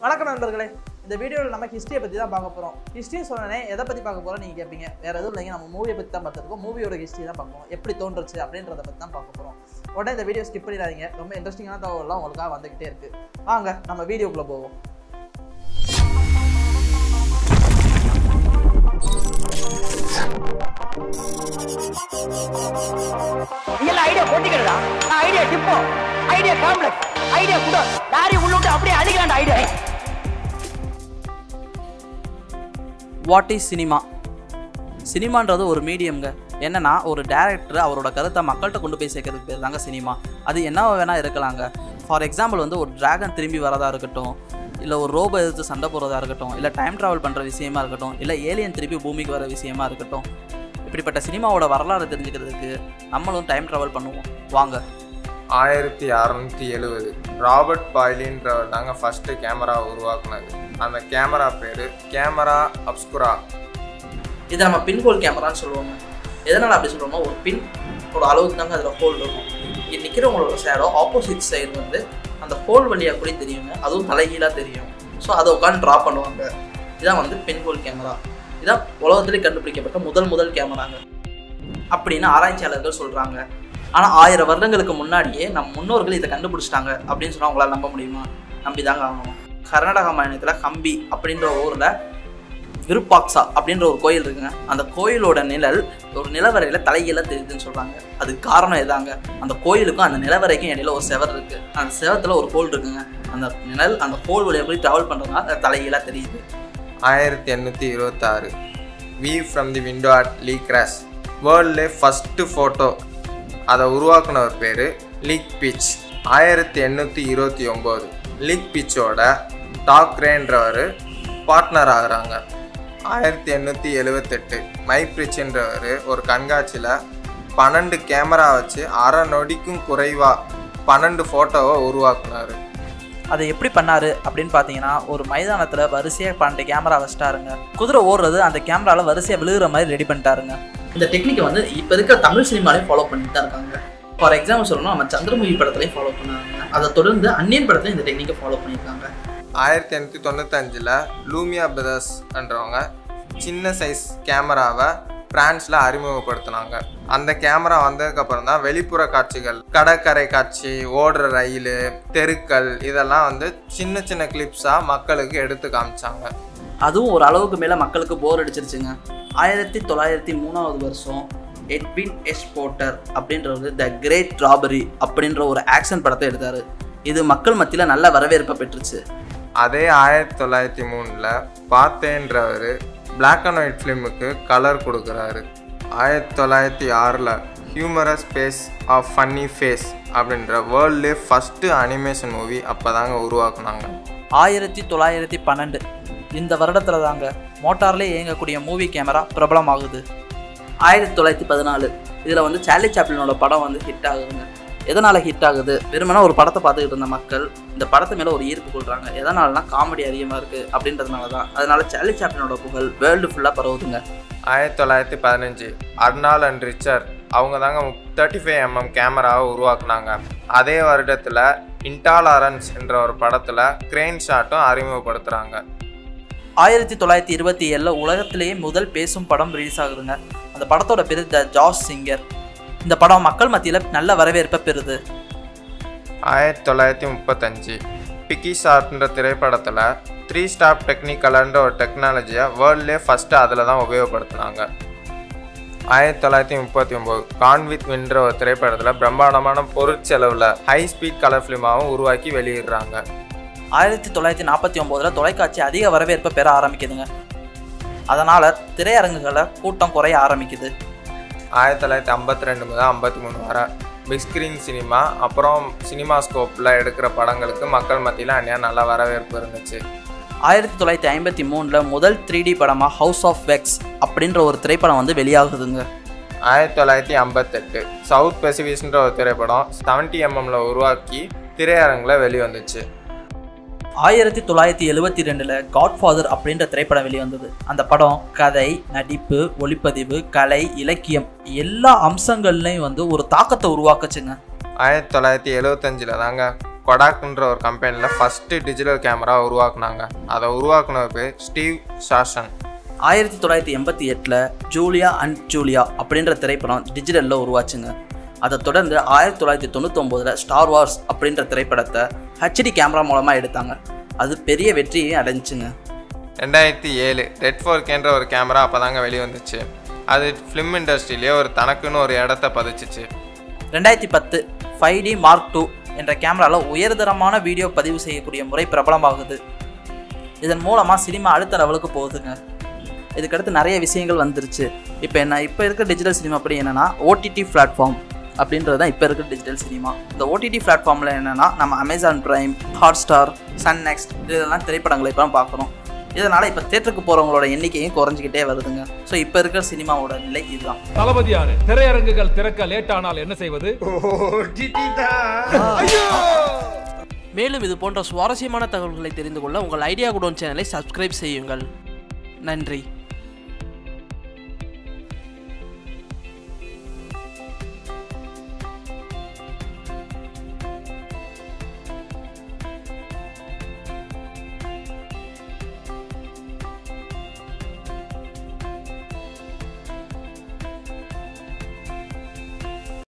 வணக்கம் நண்பர்களே இந்த வீடியோவில் நம்ம ஹிஸ்ட்ரியை பற்றி தான் பார்க்க போகிறோம் ஹிஸ்ட்ரி சொன்னனே எதை பற்றி பார்க்க போகிறோம் நீங்கள் கேட்பீங்க வேறு எதுவும் இல்லைங்க நம்ம மூவியை பற்றி தான் பார்த்துருக்கோம் மூவியோட ஹிஸ்ட்ரி தான் பார்ப்போம் எப்படி தோன்றுச்சு அப்படின்றத பற்றி தான் பார்க்க போகிறோம் உடனே இந்த வீடியோ ஸ்கிப் பண்ணிடாதீங்க ரொம்ப இன்ட்ரெஸ்டிங்கான தகவலாம் உங்களுக்காக வந்துக்கிட்டே இருக்குது வாங்க நம்ம வீடியோக்குள்ளே போவோம் நீ எல்லாம் ஐடியா கொட்டிக்கிறதா நான் idea depot idea complex idea குடோ லாரி உள்ளுட்டு அப்படியே அடிக்கிறான் ஐடியா வாட் இஸ் சினிமா சினிமான்றது ஒரு மீடியம்ங்க என்னன்னா ஒரு டேரக்டர் அவரோட கருத்தை மக்கள்கிட்ட கொண்டு போய் சேர்க்கறதுக்கு பேர் தாங்க சினிமா அது என்னவா வேணால் இருக்கலாங்க ஃபார் எக்ஸாம்பிள் வந்து ஒரு டிராகன் திரும்பி வரதா இருக்கட்டும் இல்லை ஒரு ரோபோ எதிர்த்து சண்டை போகிறதா இருக்கட்டும் இல்லை டைம் ட்ராவல் பண்ணுற விஷயமா இருக்கட்டும் இல்லை ஏலியன் திருப்பி பூமிக்கு வர விஷயமா இருக்கட்டும் இப்படிப்பட்ட சினிமாவோட வரலாறு தெரிஞ்சுக்கிறதுக்கு நம்மளும் டைம் ட்ராவல் பண்ணுவோம் வாங்க ஆயிரத்தி அறநூற்றி எழுவது ராபர்ட் பாய்லின்றவர் தாங்க ஃபஸ்ட்டு கேமரா உருவாக்குனது அந்த கேமரா பேர் கேமரா அப்ஸ்குரா இதை நம்ம பின் ஹோல் கேமரான்னு சொல்லுவாங்க எதனால் அப்படி சொல்கிறோம்னா ஒரு பின் ஒரு அளவுக்கு தாங்க அதில் ஹோல் இருக்கும் இங்கே நிற்கிறவங்களோட ஷேடோ ஆப்போசிட் சைடு வந்து அந்த ஹோல் வழியாக கூட தெரியுங்க அதுவும் தலைகீழாக தெரியும் ஸோ அதை உட்காந்து ட்ரா பண்ணுவாங்க இதான் வந்து பின் ஹோல் கேமரா இதான் உலகத்திலே கண்டுபிடிக்கப்பட்ட முதல் முதல் கேமராங்க அப்படின்னு ஆராய்ச்சியாளர்கள் சொல்கிறாங்க ஆனால் ஆயிரம் வருடங்களுக்கு முன்னாடியே நம் முன்னோர்கள் இதை கண்டுபிடிச்சிட்டாங்க அப்படின்னு சொன்னால் உங்களால் நம்ப முடியுமா நம்பி தாங்க ஆகணும் கர்நாடகா மாநிலத்தில் ஹம்பி அப்படின்ற ஊரில் விருப்பாக்சா அப்படின்ற ஒரு கோயில் இருக்குங்க அந்த கோயிலோட நிழல் ஒரு நிலவரையில் தலைகீழாக தெரியுதுன்னு சொல்கிறாங்க அதுக்கு காரணம் இதாங்க அந்த கோயிலுக்கும் அந்த நிலவரைக்கும் இடையில ஒரு செவர் இருக்குது அந்த செவத்தில் ஒரு ஹோல் இருக்குங்க அந்த நிழல் அந்த ஹோல் வழியாக போய் ட்ராவல் பண்ணுறதுனால அது தலைகீழாக தெரியுது ஆயிரத்தி எண்ணூற்றி இருபத்தாறு view from the window at Le Gras வேர்ல்ட்லே ஃபஸ்ட்டு ஃபோட்டோ அதை உருவாக்குனவர் பேர் லீக் பிச் ஆயிரத்தி எண்ணூற்றி இருபத்தி ஒம்பது லீக் பிச்சோட டாக்ரேன்றவர் பார்ட்னர் ஆகுறாங்க ஆயிரத்தி எண்ணூற்றி எழுவத்தெட்டு மைப்ரிச்ன்றவர் ஒரு கண்காட்சியில் பன்னெண்டு கேமரா வச்சு அரை நொடிக்கும் குறைவாக பன்னெண்டு ஃபோட்டோவை உருவாக்குனார் அதை எப்படி பண்ணாரு அப்படின்னு பார்த்தீங்கன்னா ஒரு மைதானத்தில் வரிசையாக பன்னெண்டு கேமரா வச்சிட்டாருங்க குதிரை ஓடுறது அந்த கேமராவில் வரிசையாக விழுகிற மாதிரி ரெடி பண்ணிட்டாருங்க இந்த டெக்னிக்கை வந்து இப்போ இருக்கிற தமிழ் சினிமாலையும் ஃபாலோ பண்ணிட்டு தான் இருக்காங்க ஃபார் எக்ஸாம்பிள் சொல்லணும் நம்ம சந்திரமுகி படத்துலையும் ஃபாலோ பண்ணாங்க அதை தொடர்ந்து அந்நியன் படத்துலையும் இந்த டெக்னிக்கை ஃபாலோ பண்ணியிருக்காங்க ஆயிரத்தி எண்ணூற்றி தொண்ணூத்தஞ்சில் லூமியா பிரதர்ஸ்ன்றவங்க சின்ன சைஸ் கேமராவை பிரான்ஸில் அறிமுகப்படுத்தினாங்க அந்த கேமரா வந்ததுக்கப்புறம் தான் வெளிப்புற காட்சிகள் கடற்கரை காட்சி ஓடுற ரயில் தெருக்கள் இதெல்லாம் வந்து சின்ன சின்ன கிளிப்ஸாக மக்களுக்கு எடுத்து காமிச்சாங்க அதுவும் ஒரு அளவுக்கு மேலே மக்களுக்கு போர் அடிச்சிருச்சுங்க ஆயிரத்தி தொள்ளாயிரத்தி மூணாவது வருஷம் எட்வின் எஸ் போட்டர் அப்படின்றவர் த கிரேட் ராபரி அப்படின்ற ஒரு ஆக்ஷன் படத்தை எடுத்தார் இது மக்கள் மத்தியில் நல்ல வரவேற்பை பெற்றுச்சு அதே ஆயிரத்தி தொள்ளாயிரத்தி மூணில் பார்த்தேன்றவர் பிளாக் அண்ட் ஒயிட் ஃபிலிமுக்கு கலர் கொடுக்குறாரு ஆயிரத்தி தொள்ளாயிரத்தி ஆறில் humorous face of funny face அப்படின்ற வேர்ல்ட்லே ஃபஸ்ட்டு அனிமேஷன் மூவி அப்போ தாங்க உருவாக்குனாங்க ஆயிரத்தி தொள்ளாயிரத்தி பன்னெண்டு இந்த வருடத்தில் தாங்க மோட்டார்லேயே இயங்கக்கூடிய மூவி கேமரா பிரபலமாகுது ஆயிரத்தி தொள்ளாயிரத்தி பதினாலு இதில் வந்து சார்லி சாப்ளினோட படம் வந்து ஹிட் ஆகுதுங்க எதனால் ஹிட் ஆகுது வெறுமனே ஒரு படத்தை பார்த்துக்கிட்டு இருந்த மக்கள் இந்த படத்து மேலே ஒரு ஈர்ப்பு கொள்கிறாங்க எதனாலனா காமெடி அதிகமாக இருக்குது அப்படின்றதுனால தான் அதனால சார்லி சாப்ளினோட புகழ் வேர்ல்டு ஃபுல்லாக பரவுதுங்க ஆயிரத்தி தொள்ளாயிரத்தி பதினஞ்சு அர்னால் அண்ட் ரிச்சர் அவங்க தாங்க தேர்ட்டி ஃபைவ் எம்எம் கேமராவை உருவாக்குனாங்க அதே வருடத்தில் இன்டாலரன்ஸ் என்ற ஒரு படத்தில் கிரெயின் ஷாட்டும் அறிமுகப்படுத்துகிறாங்க ஆயிரத்தி தொள்ளாயிரத்தி இருபத்தி ஏழில் உலகத்திலேயே முதல் பேசும் படம் ரிலீஸ் ஆகுதுங்க அந்த படத்தோட பேர் த ஜாஸ் சிங்கர் இந்த படம் மக்கள் மத்தியில் நல்ல வரவேற்பை பெறுது ஆயிரத்தி தொள்ளாயிரத்தி முப்பத்தஞ்சு பிக்கி ஷார்ட்ன்ற திரைப்படத்தில் த்ரீ ஸ்டாப் டெக்னிக்கலன்ற ஒரு டெக்னாலஜியை வேர்ல்ட்லேயே ஃபஸ்ட்டு அதில் தான் உபயோகப்படுத்தினாங்க ஆயிரத்தி தொள்ளாயிரத்தி முப்பத்தி ஒம்பது கான் வித் வின்ற ஒரு திரைப்படத்தில் பிரம்மாண்டமான பொருட்செலவில் ஹை ஸ்பீட் கலர் ஃபிலிமாவும் உருவாக்கி வெளியிடுறாங்க ஆயிரத்தி தொள்ளாயிரத்தி நாற்பத்தி ஒம்போதில் தொலைக்காட்சி அதிக வரவேற்பை பெற ஆரம்பிக்குதுங்க அதனால் திரையரங்குகளை கூட்டம் குறைய ஆரம்பிக்குது ஆயிரத்தி தொள்ளாயிரத்தி ஐம்பத்தி ரெண்டு முதல் ஐம்பத்தி மூணு வரை பிக் ஸ்க்ரீன் சினிமா அப்புறம் சினிமா ஸ்கோப்பில் எடுக்கிற படங்களுக்கு மக்கள் மத்தியில் அந்நியா நல்ல வரவேற்பு இருந்துச்சு ஆயிரத்தி தொள்ளாயிரத்தி ஐம்பத்தி மூணில் முதல் த்ரீ டி படமாக ஹவுஸ் ஆஃப் வெக்ஸ் அப்படின்ற ஒரு திரைப்படம் வந்து வெளியாகுதுங்க ஆயிரத்தி தொள்ளாயிரத்தி ஐம்பத்தெட்டு சவுத் பெசிபிக்ஸ்ன்ற ஒரு திரைப்படம் செவன்டி எம்எம்ல உருவாக்கி திரையரங்கில் வெளிவந்துச்சு ஆயிரத்தி தொள்ளாயிரத்தி எழுவத்தி ரெண்டில் காட்ஃபாதர் அப்படின்ற திரைப்படம் வெளிவந்தது அந்த படம் கதை நடிப்பு ஒளிப்பதிவு கலை இலக்கியம் எல்லா அம்சங்கள்லையும் வந்து ஒரு தாக்கத்தை உருவாக்குச்சுங்க ஆயிரத்தி தொள்ளாயிரத்தி எழுவத்தஞ்சில் தாங்க கொடாக்ன்ற ஒரு கம்பெனியில் ஃபஸ்ட்டு டிஜிட்டல் கேமரா உருவாக்குனாங்க அதை உருவாக்குனவர் பேர் ஸ்டீவ் ஷாஷன் ஆயிரத்தி தொள்ளாயிரத்தி எண்பத்தி எட்டில் ஜூலியா அண்ட் ஜூலியா அப்படின்ற திரைப்படம் டிஜிட்டலில் உருவாச்சுங்க அதை தொடர்ந்து ஆயிரத்தி தொள்ளாயிரத்தி தொண்ணூத்தொம்போதில் ஸ்டார் வார்ஸ் அப்படின்ற திரைப்படத்தை ஹெச்டி கேமரா மூலமாக எடுத்தாங்க அது பெரிய வெற்றியை அடைஞ்சுங்க ரெண்டாயிரத்தி ஏழு ரெட் ஃபோர்கேன்ற ஒரு கேமரா அப்போ தாங்க வெளிவந்துச்சு அது ஃபிலிம் இண்டஸ்ட்ரியிலே ஒரு தனக்குன்னு ஒரு இடத்த பதிச்சுச்சு ரெண்டாயிரத்தி பத்து ஃபைவ் டி மார்க் டூ என்ற கேமராவில் உயர்தரமான வீடியோ பதிவு செய்யக்கூடிய முறை பிரபலமாகுது இதன் மூலமாக சினிமா அடுத்த லெவலுக்கு போகுதுங்க இதுக்கடுத்து நிறைய விஷயங்கள் வந்துருச்சு இப்போ என்ன இப்போ இருக்க டிஜிட்டல் சினிமா அப்படி என்னென்னா ஓடிடி பிளாட்ஃபார்ம் அப்படின்றது தான் இப்போ இருக்க டிஜிட்டல் சினிமா இந்த ஓடிடி பிளாட்ஃபார்மில் என்னென்னா நம்ம Amazon Prime Hotstar Sun Next இதெல்லாம் திரைப்படங்களை இப்போ பார்க்குறோம் இதனால் இப்போ தேட்டருக்கு போகிறவங்களோட எண்ணிக்கையும் குறைஞ்சிக்கிட்டே வருதுங்க ஸோ இப்போ இருக்கிற சினிமாவோட நிலை இதுதான் தளபதியாரு திரையரங்குகள் திறக்க லேட் ஆனால் என்ன செய்வது மேலும் இது போன்ற சுவாரஸ்யமான தகவல்களை தெரிந்து கொள்ள உங்கள் ஐடியா குடோன் சேனலை சப்ஸ்கிரைப் செய்யுங்கள் நன்றி